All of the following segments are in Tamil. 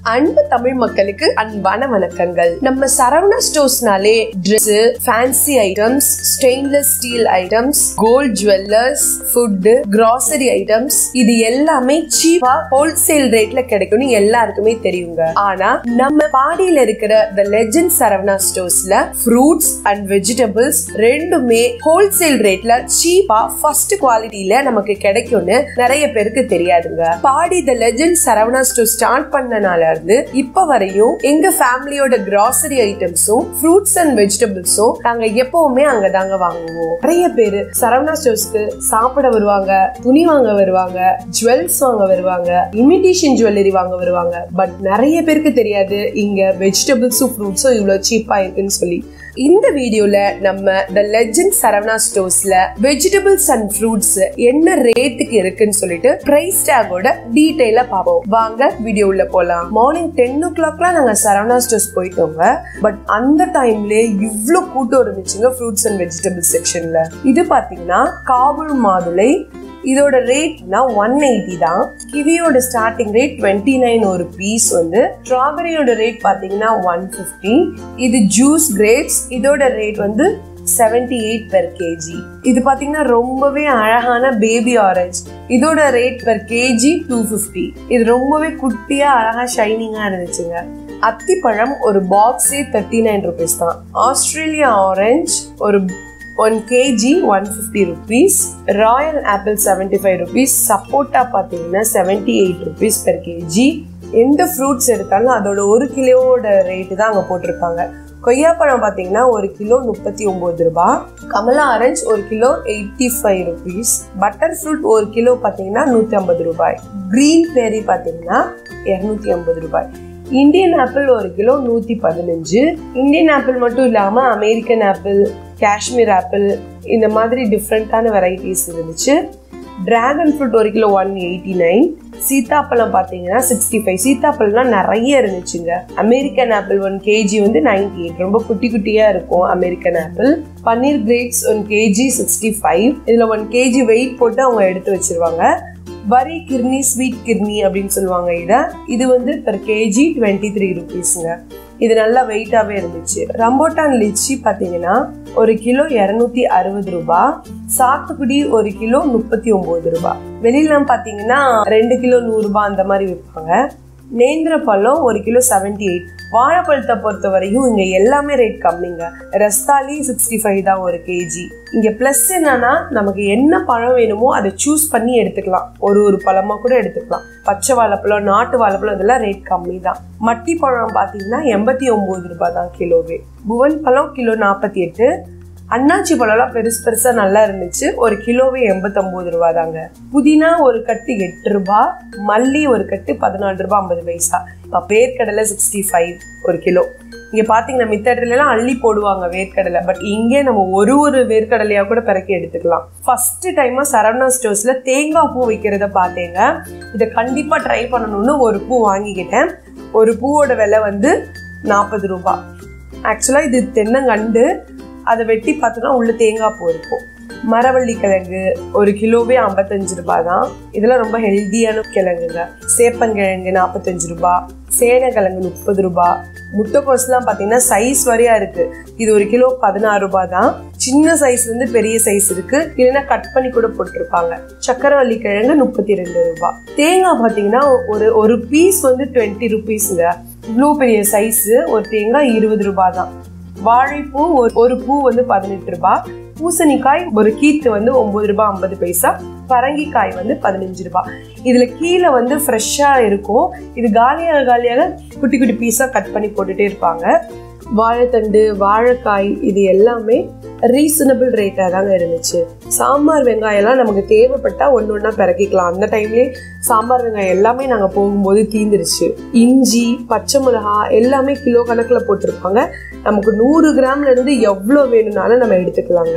அன்பு தமிழ் மக்களுக்கு அன்பான வணக்கங்கள் நம்ம சரவணா ஸ்டோர்ஸ்னாலே dress fancy items stainless steel items gold jewellers food grocery items இது எல்லாமே சீப்பா ஹோல்சேல் ரேட்ல கிடைக்கும்னு எல்லாருக்குமே தெரியுங்க ஆனா நம்ம பாடியில இருக்கிற த லெஜண்ட் சரவணா ஸ்டோர்ஸ்ல ஃப்ரூட்ஸ் அண்ட் வெஜிடபிள்ஸ் ரெண்டுமே ஹோல்சேல் ரேட்ல சீப்பா ஃபர்ஸ்ட் குவாலிட்டியில நமக்கு கிடைக்கும்னு நிறைய பேருக்கு தெரியாதுங்க Padi the legend Saravana store start பண்ணனால இருந்து இப்ப வரையும் எங்க ஃபேமிலியோட கிராசரி ஐட்டம்ஸும் ஃப்ரூட்ஸ் அண்ட் வெஜிடபிள்ஸும் நாங்க எப்பவுமே அங்கதாங்க வாங்குவோம் நிறைய பேரு சரவணா ஸ்டோர்ஸ்க்கு சாப்பிட வருவாங்க துணி வாங்க வருவாங்க ஜுவல்ஸ் வாங்க வருவாங்க இமிடேஷன் ஜுவல்லரி வாங்க வருவாங்க பட் நிறைய பேருக்கு தெரியாது இங்க வெஜிடபிள்ஸும் ஃப்ரூட்ஸும் இவ்வளவு சீப்பா இருக்குன்னு சொல்லி இந்த வீடியோல நம்ம த லெஜண்ட் சரவணா ஸ்டோர்ஸ்ல வெஜிடபிள்ஸ் அண்ட் ஃப்ரூட்ஸ் என்ன ரேட்டுக்கு இருக்குன்னு சொல்லிட்டு பிரைஸ் டேகோட டீடைலா பார்ப்போம் வாங்க வீடியோ உள்ள போலாம் மார்னிங் டென் ஓ கிளாக்லாம் நாங்க சரவணா ஸ்டோர்ஸ் போயிட்டோங்க பட் அந்த டைம்ல இவ்ளோ கூட்டம் இருந்துச்சுங்க ஃப்ரூட்ஸ் அண்ட் வெஜிடபிள் செக்ஷன்ல இது பாத்தீங்கன்னா காபூல் மாதுளை இதோட ரேட்னா ஒன் எயிட்டி தான் கிவியோட ஸ்டார்டிங் ரேட் டுவெண்ட்டி நைன் ஒரு பீஸ் வந்து ஸ்ட்ராபெரியோட ரேட் பாத்தீங்கன்னா ஒன் ஃபிஃப்டி இது ஜூஸ் கிரேப்ஸ் இதோட ரேட் வந்து செவன்டி எயிட் பெர் கேஜி இது பாத்தீங்கன்னா ரொம்பவே அழகான பேபி ஆரஞ்சு இதோட rate per KG two fifty இது ரொம்பவே குட்டியா அழகா ஷைனிங்கா இருந்துச்சுங்க அத்திப்பழம் ஒரு பாக்ஸே தேர்ட்டி நைன் ருபீஸ் தான் ஆஸ்திரேலியா ஆரஞ்சு ஒரு one KG one fifty rupees royal apple seventy five rupees சப்போட்டா பார்த்தீங்கன்னா seventy eight rupees per KG எந்த ஃப்ரூட்ஸ் எடுத்தாலும் அதோட ஒரு கிலோவோட ரேட்டு தான் அங்கே போட்டிருப்பாங்க கொய்யாப்பழம் பார்த்தீங்கன்னா ஒரு கிலோ முப்பத்தி ஒம்பது ரூபாய் கமலா ஆரஞ்சு ஒரு kilo eighty five rupees butter fruit ஒரு கிலோ பார்த்தீங்கன்னா நூற்றி ஐம்பது ரூபாய் க்ரீன் பேரி பார்த்தீங்கன்னா இரநூத்தி ஐம்பது ரூபாய் இந்தியன் ஆப்பிள் ஒரு கிலோ நூற்றி பதினஞ்சு இந்தியன் ஆப்பிள் மட்டும் இல்லாமல் அமெரிக்கன் ஆப்பிள் காஷ்மீர் ஆப்பிள் இந்த மாதிரி டிஃப்ரெண்ட்டான வெரைட்டிஸ் இருந்துச்சு டிராகன் ஃப்ரூட் ஒரு கிலோ ஒன் எயிட்டி நைன் சீத்தாப்பழம் பார்த்தீங்கன்னா சிக்ஸ்டி ஃபைவ் சீத்தாப்பழம்லாம் நிறைய இருந்துச்சுங்க அமெரிக்கன் ஆப்பிள் ஒன் கேஜி வந்து நைன்டி எயிட் ரொம்ப குட்டி குட்டியாக இருக்கும் அமெரிக்கன் ஆப்பிள் பன்னீர் grapes one KG sixty five இதில் ஒன் கேஜி வெயிட் போட்டு அவங்க எடுத்து வச்சிருவாங்க வரி கிர்னி ஸ்வீட் கிர்னி அப்படின்னு சொல்லுவாங்க இதை இது வந்து பெர் கேஜி டுவெண்ட்டி த்ரீ ருபீஸுங்க இது நல்லா வெயிட்டாவே இருந்துச்சு ரம்போட்டான் லிச்சி பாத்தீங்கன்னா ஒரு கிலோ இரநூத்தி அறுபது ரூபாய் சாத்துக்குடி ஒரு கிலோ முப்பத்தி ஒன்பது ரூபாய் வெளியிலாம் பாத்தீங்கன்னா ரெண்டு கிலோ நூறு ரூபாய் அந்த மாதிரி விற்பாங்க நேந்திர பழம் ஒரு கிலோ செவன்டி எயிட் வாழைப்பழத்தை பொறுத்த வரையும் இங்க எல்லாமே ரேட் கம்மிங்க ரஸ்தாலி சிக்ஸ்டி ஃபைவ் தான் ஒரு கேஜி இங்க பிளஸ் என்னன்னா நமக்கு என்ன பழம் வேணுமோ அதை சூஸ் பண்ணி எடுத்துக்கலாம் ஒரு ஒரு பழமா கூட எடுத்துக்கலாம் பச்சை வாழைப்பழம் நாட்டு வாழைப்பழம் இதெல்லாம் ரேட் கம்மி தான் மட்டி பழம் பாத்தீங்கன்னா எண்பத்தி ஒன்பது ரூபாய் தான் கிலோவே புவன் பழம் கிலோ நாற்பத்தி எட்டு அண்ணாச்சி பழம்லாம் பெருசு பெருசா நல்லா இருந்துச்சு ஒரு கிலோவே எண்பத்தொன்பது ரூபா தாங்க புதினா ஒரு கட்டு எட்டு ரூபா மல்லி ஒரு கட்டு பதினாலு ரூபாய் ஐம்பது பைசா இப்போ வேர்க்கடலை சிக்ஸ்டி ஃபைவ் ஒரு கிலோ இங்க பாத்தீங்கன்னா மித்த இடத்துல எல்லாம் அள்ளி போடுவாங்க வேர்க்கடலை பட் இங்கே நம்ம ஒரு ஒரு வேர்க்கடலையா கூட பிறக்கி எடுத்துக்கலாம் ஃபர்ஸ்ட் டைமா சரவணா ஸ்டோர்ஸ்ல தேங்காய் பூ வைக்கிறத பார்த்தேங்க இதை கண்டிப்பா ட்ரை பண்ணணும்னு ஒரு பூ வாங்கிக்கிட்டேன் ஒரு பூவோட விலை வந்து நாற்பது ரூபாய் ஆக்சுவலா இது தென்னங்கண்டு அதை வெட்டி பார்த்தோன்னா உள்ள தேங்காய் பூ இருக்கும் மரவள்ளி கிழங்கு ஒரு கிலோவே ஐம்பத்தஞ்சு ரூபாய் தான் இதெல்லாம் ரொம்ப ஹெல்த்தியான கிழங்குங்க சேப்பங்கிழங்கு நாற்பத்தஞ்சு ரூபாய் சேனக்கிழங்கு முப்பது ரூபாய் முட்டைக்கோஸ்லாம் பார்த்தீங்கன்னா சைஸ் வரையா இருக்கு இது ஒரு கிலோ பதினாறு ரூபாய் தான் சின்ன சைஸ் வந்து பெரிய சைஸ் இருக்கு இல்லைன்னா கட் பண்ணி கூட போட்டிருப்பாங்க சக்கரவள்ளி கிழங்கு முப்பத்தி ரெண்டு ரூபாய் தேங்காய் பார்த்தீங்கன்னா ஒரு ஒரு பீஸ் வந்து டுவெண்ட்டி ருபீஸுங்க இவ்வளோ பெரிய சைஸ் ஒரு தேங்காய் இருபது ரூபாய் தான் வாழைப்பூ ஒரு பூ வந்து பதினெட்டு ரூபாய் பூசணிக்காய் ஒரு கீத்து வந்து ஒன்பது ரூபாய் ஐம்பது பைசா பரங்கிக்காய் வந்து பதினஞ்சு ரூபாய் இதுல கீழே வந்து ஃப்ரெஷ்ஷா இருக்கும் இது காலியாக காலியாக குட்டி குட்டி பீஸா கட் பண்ணி போட்டுட்டே இருப்பாங்க வாழைத்தண்டு வாழைக்காய் இது எல்லாமே ரீசனபிள் ரேட்டாக தாங்க இருந்துச்சு சாம்பார் வெங்காயம்லாம் நமக்கு தேவைப்பட்டா ஒன்று ஒன்றா பிறக்கிக்கலாம் அந்த டைம்லேயே சாம்பார் வெங்காயம் எல்லாமே நாங்கள் போகும்போது தீந்துருச்சு இஞ்சி பச்சை மிளகா எல்லாமே கிலோ கணக்கில் போட்டிருப்பாங்க நமக்கு நூறு கிராம்ல இருந்து எவ்வளோ வேணும்னாலும் நம்ம எடுத்துக்கலாங்க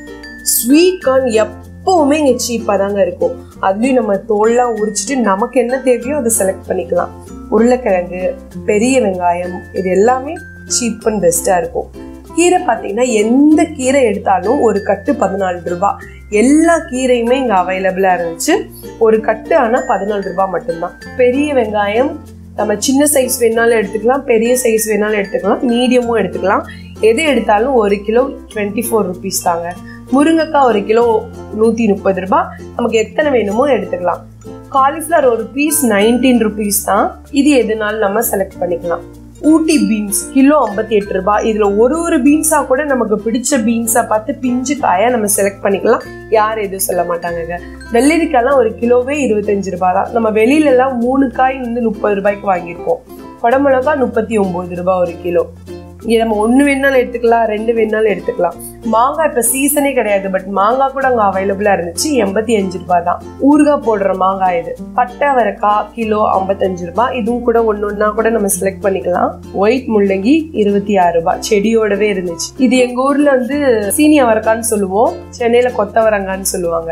ஸ்வீட் கார்ன் எப்பவுமே இங்கே சீப்பாக தாங்க இருக்கும் அதுலேயும் நம்ம தோல்லாம் உரிச்சிட்டு நமக்கு என்ன தேவையோ அதை செலக்ட் பண்ணிக்கலாம் உருளைக்கிழங்கு பெரிய வெங்காயம் இது எல்லாமே சீப் அண்ட் பெஸ்ட்டாக இருக்கும் கீரை பார்த்தீங்கன்னா எந்த கீரை எடுத்தாலும் ஒரு கட்டு பதினாலு ரூபாய் எல்லா கீரையுமே இங்கே அவைலபிளாக இருந்துச்சு ஒரு கட்டு ஆனால் பதினாலு ரூபாய் மட்டும்தான் பெரிய வெங்காயம் நம்ம சின்ன சைஸ் வேணாலும் எடுத்துக்கலாம் பெரிய சைஸ் வேணாலும் எடுத்துக்கலாம் மீடியமும் எடுத்துக்கலாம் எது எடுத்தாலும் ஒரு கிலோ டுவெண்ட்டி ஃபோர் ருபீஸ் தாங்க முருங்கைக்காய் ஒரு கிலோ நூற்றி முப்பது ரூபாய் நமக்கு எத்தனை வேணுமோ எடுத்துக்கலாம் காலிஃப்ளவர் ஒரு பீஸ் நைன்டீன் ருபீஸ் தான் இது எதுனாலும் நம்ம செலக்ட் பண்ணிக்கலாம் ஊட்டி பீன்ஸ் கிலோ ஐம்பத்தி எட்டு ரூபாய் இதுல ஒரு ஒரு பீன்ஸா கூட நமக்கு பிடிச்ச பீன்ஸா பார்த்து பிஞ்சு காயா நம்ம செலக்ட் பண்ணிக்கலாம் யாரும் எதுவும் சொல்ல மாட்டாங்கங்க வெள்ளரிக்காய்லாம் ஒரு கிலோவே இருபத்தஞ்சு ரூபாய் தான் நம்ம வெளியில எல்லாம் மூணு காய் வந்து முப்பது ரூபாய்க்கு வாங்கியிருப்போம் குடமிளகா முப்பத்தி ஒன்பது ரூபாய் ஒரு கிலோ இங்க நம்ம ஒண்ணு வேணாலும் எடுத்துக்கலாம் ரெண்டு வேணாலும் எடுத்துக்கலாம் மாங்காய் இப்ப சீசனே கிடையாது பட் மாங்காய் கூட அங்க அவைலபிளா இருந்துச்சு எண்பத்தி அஞ்சு ரூபாய் தான் ஊறுகாய் போடுற மாங்காய் இது பட்டை அவரைக்காய் கிலோ ஐம்பத்தஞ்சு ரூபாய் இதுவும் கூட ஒன்னு ஒன்னா கூட நம்ம செலக்ட் பண்ணிக்கலாம் ஒயிட் முள்ளங்கி இருபத்தி ஆறு ரூபாய் செடியோடவே இருந்துச்சு இது எங்க ஊர்ல வந்து சீனி அவரைக்கான்னு சொல்லுவோம் சென்னையில கொத்தவரங்கான்னு சொல்லுவாங்க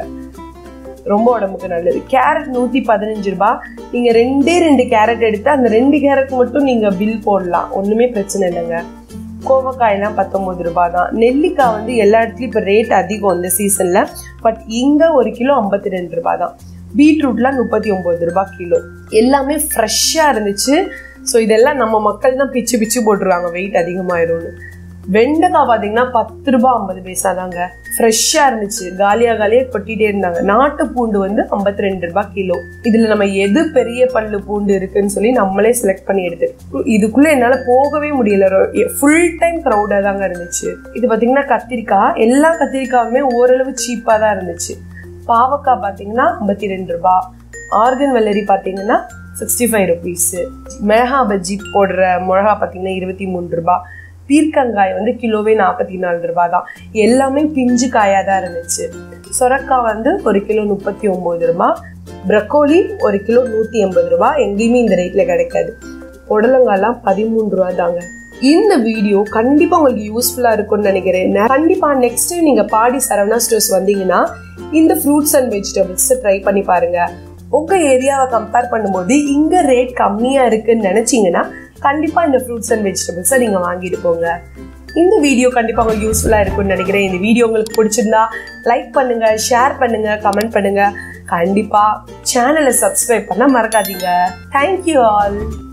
ரொம்ப உடம்புக்கு நல்லது கேரட் நூத்தி பதினஞ்சு ரூபாய் நீங்க ரெண்டே ரெண்டு கேரட் எடுத்து அந்த ரெண்டு கேரட் மட்டும் நீங்க பில் போடலாம் ஒண்ணுமே பிரச்சனை இல்லைங்க கோவக்காயெல்லாம் பத்தொன்பது ரூபாய் தான் நெல்லிக்காய் வந்து எல்லா இடத்துலயும் இப்போ ரேட் அதிகம் இந்த சீசன்ல பட் இங்க ஒரு கிலோ ஐம்பத்தி ரெண்டு ரூபாய் தான் பீட்ரூட்லாம் முப்பத்தி ஒன்பது ரூபாய் கிலோ எல்லாமே ஃப்ரெஷ்ஷாக இருந்துச்சு ஸோ இதெல்லாம் நம்ம மக்கள் தான் பிச்சு பிச்சு போட்டுருவாங்க வெயிட் அதிகமாயிரும்னு வெண்டைக்காய் பார்த்தீங்கன்னா பத்து ரூபாய் ஐம்பது பைசா தாங்க ஃப்ரெஷ்ஷாக இருந்துச்சு காலியா காலியா கொட்டிட்டே இருந்தாங்க நாட்டு பூண்டு வந்து ஐம்பத்தி ரெண்டு ரூபாய் கிலோ இதுல நம்ம எது பெரிய பல்லு பூண்டு இருக்குன்னு சொல்லி நம்மளே செலக்ட் பண்ணி எடுத்து இதுக்குள்ள என்னால போகவே முடியல ஃபுல் டைம் க்ரௌடாக தாங்க இருந்துச்சு இது பார்த்தீங்கன்னா கத்திரிக்காய் எல்லா கத்திரிக்காயுமே ஓரளவு சீப்பாக தான் இருந்துச்சு பாவக்காய் பார்த்தீங்கன்னா ஐம்பத்தி ரெண்டு ரூபாய் ஆர்கன் வெள்ளரி பார்த்தீங்கன்னா சிக்ஸ்டி ஃபைவ் ருபீஸு மிளகா பஜ்ஜி போடுற மிளகா பார்த்தீங்கன்னா இருபத்தி மூணு ரூபாய் பீர்க்கங்காய் வந்து கிலோவே நாற்பத்தி நாலு ரூபாய் தான் எல்லாமே பிஞ்சு காயாக தான் இருந்துச்சு சொரக்காய் வந்து ஒரு கிலோ முப்பத்தி ஒம்பது ரூபாய் ப்ரக்கோலி ஒரு கிலோ நூற்றி எண்பது ரூபாய் எங்கேயுமே இந்த ரேட்டில் கிடைக்காது புடலங்காய்லாம் பதிமூணு ரூபா தாங்க இந்த வீடியோ கண்டிப்பா உங்களுக்கு யூஸ்ஃபுல்லா இருக்கும்னு நினைக்கிறேன் கண்டிப்பா நெக்ஸ்ட் டைம் நீங்க பாடி சரவணா ஸ்டோர்ஸ் வந்தீங்கன்னா இந்த ஃப்ரூட்ஸ் அண்ட் வெஜிடபிள்ஸ் ட்ரை பண்ணி பாருங்க உங்க ஏரியாவை கம்பேர் பண்ணும்போது இங்க ரேட் கம்மியா இருக்குன்னு நினைச்சீங்கன்னா கண்டிப்பா இந்த ஃப்ரூட்ஸ் அண்ட் வெஜிடபிள்ஸை நீங்க வாங்கிட்டு போங்க இந்த வீடியோ கண்டிப்பா உங்களுக்கு யூஸ்ஃபுல்லா இருக்கும்னு நினைக்கிறேன் இந்த வீடியோ உங்களுக்கு பிடிச்சிருந்தா லைக் பண்ணுங்க ஷேர் பண்ணுங்க கமெண்ட் பண்ணுங்க கண்டிப்பா சேனலை சப்ஸ்கிரைப் பண்ண மறக்காதீங்க தேங்க்யூ ஆல்